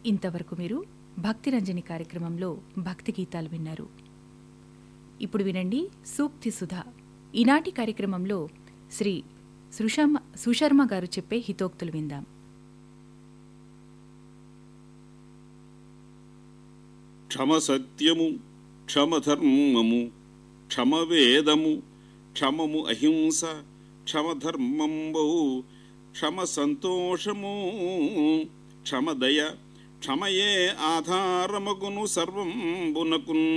ఇంతవరకు మీరు భక్తిరంజని కార్యక్రమంలో భక్తి గీతాలు విన్నారు ఇప్పుడు వినండి సూక్తి సుధా ఈనాటి కార్యక్రమంలో శ్రీ సుషర్మ సుశర్మ గారు చెప్పే హితోక్తులు విందాం క్షమ సత్యము క్షమ ధర్మము క్షమ వేదము క్షమము అహింస క్షమ ధర్మంబౌ క్షమ సంతోషము క్షమ దయ క్షమయే ఆధారమగును సర్వంబునకున్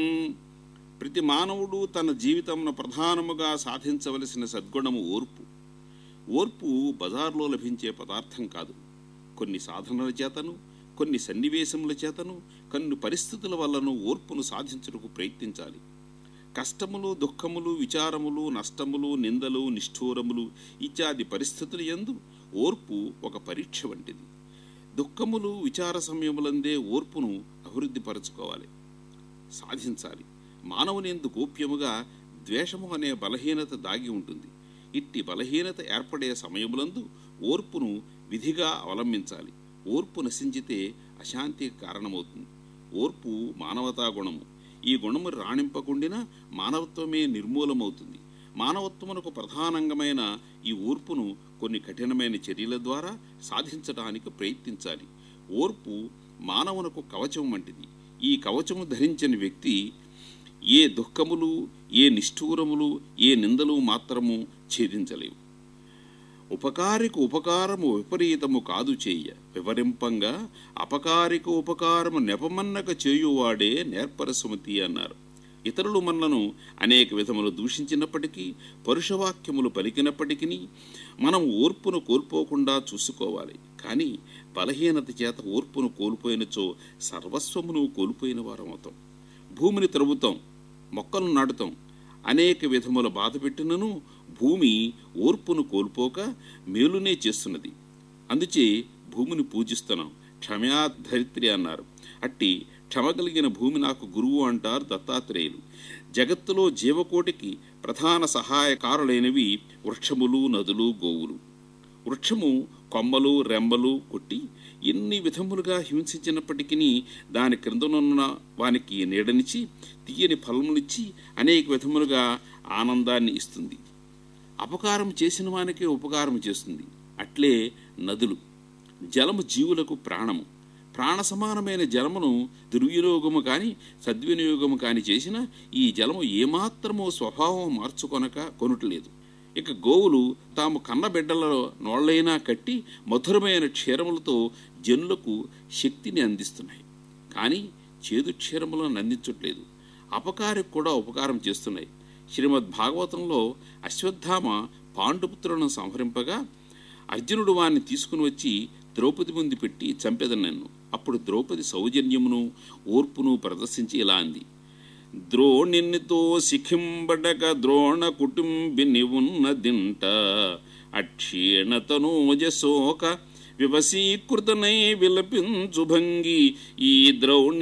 ప్రతి మానవుడు తన జీవితమున ప్రధానముగా సాధించవలసిన సద్గుణము ఓర్పు ఓర్పు బజార్లో లభించే పదార్థం కాదు కొన్ని సాధనల చేతను కొన్ని సన్నివేశముల చేతను కొన్ని పరిస్థితుల వల్లను ఓర్పును సాధించుటకు ప్రయత్నించాలి కష్టములు దుఃఖములు విచారములు నష్టములు నిందలు నిష్ఠూరములు ఇత్యాది పరిస్థితుల యందు ఓర్పు ఒక పరీక్ష వంటిది దుఃఖములు విచార సమయములందే ఓర్పును అభివృద్ధిపరచుకోవాలి సాధించాలి మానవునిందు గోప్యముగా ద్వేషము అనే బలహీనత దాగి ఉంటుంది ఇట్టి బలహీనత ఏర్పడే సమయములందు ఓర్పును విధిగా అవలంబించాలి ఓర్పు నశించితే అశాంతికి కారణమవుతుంది ఓర్పు మానవతా గుణము ఈ గుణము రాణింపకుండినా మానవత్వమే నిర్మూలమవుతుంది మానవత్వమునకు ప్రధానంగమైన ఈ ఓర్పును కొన్ని కఠినమైన చర్యల ద్వారా సాధించడానికి ప్రయత్నించాలి ఓర్పు మానవునకు కవచం వంటిది ఈ కవచము ధరించిన వ్యక్తి ఏ దుఃఖములు ఏ నిష్ఠూరములు ఏ నిందలు మాత్రము ఛేదించలేవు ఉపకారిక ఉపకారము విపరీతము కాదు చెయ్య వివరింపంగా అపకారిక ఉపకారము నెపమన్నక చేయువాడే నేర్పరసుమతి అన్నారు ఇతరులు మనలను అనేక విధములు దూషించినప్పటికీ పరుషవాక్యములు పలికినప్పటికీ మనం ఓర్పును కోల్పోకుండా చూసుకోవాలి కానీ బలహీనత చేత ఓర్పును కోల్పోయినచో సర్వస్వమును కోల్పోయిన వారమవుతాం భూమిని త్రవ్వుతాం మొక్కలు నాటుతాం అనేక విధముల బాధ పెట్టినను భూమి ఓర్పును కోల్పోక మేలునే చేస్తున్నది అందుచే భూమిని పూజిస్తున్నాం క్షమ్యాధరిత్రి అన్నారు అట్టి క్షమ కలిగిన భూమి నాకు గురువు అంటారు దత్తాత్రేయులు జగత్తులో జీవకోటికి ప్రధాన సహాయకారులైనవి వృక్షములు నదులు గోవులు వృక్షము కొమ్మలు రెమ్మలు కొట్టి ఎన్ని విధములుగా హింసించినప్పటికీ దాని క్రిందనున్న వానికి నీడనిచ్చి తీయని ఫలమునిచ్చి అనేక విధములుగా ఆనందాన్ని ఇస్తుంది అపకారం చేసిన వానికే ఉపకారం చేస్తుంది అట్లే నదులు జలము జీవులకు ప్రాణము ప్రాణ సమానమైన జలమును దుర్వినియోగము కాని సద్వినియోగము కాని చేసిన ఈ జలము ఏమాత్రమో స్వభావం మార్చుకొనక కొనుటలేదు ఇక గోవులు తాము కన్నబిడ్డలలో నోళ్లైనా కట్టి మధురమైన క్షీరములతో జనులకు శక్తిని అందిస్తున్నాయి కానీ చేదు క్షీరములను అందించట్లేదు అపకారికి కూడా ఉపకారం చేస్తున్నాయి శ్రీమద్ భాగవతంలో అశ్వత్థామ పాండుపుత్రులను సంహరింపగా అర్జునుడు వారిని తీసుకుని వచ్చి ద్రౌపది ముందు పెట్టి చంపెదను నన్ను అప్పుడు ద్రౌపది సౌజన్యమును ఓర్పును ప్రదర్శించి ఇలా అంది ద్రోణినితో శిఖింబడక ద్రోణ కుటుంబిని ఉన్నదింట అక్షీణతనోజ శోక వివసీకృతనై విలపించు భంగి ఈ ద్రౌణి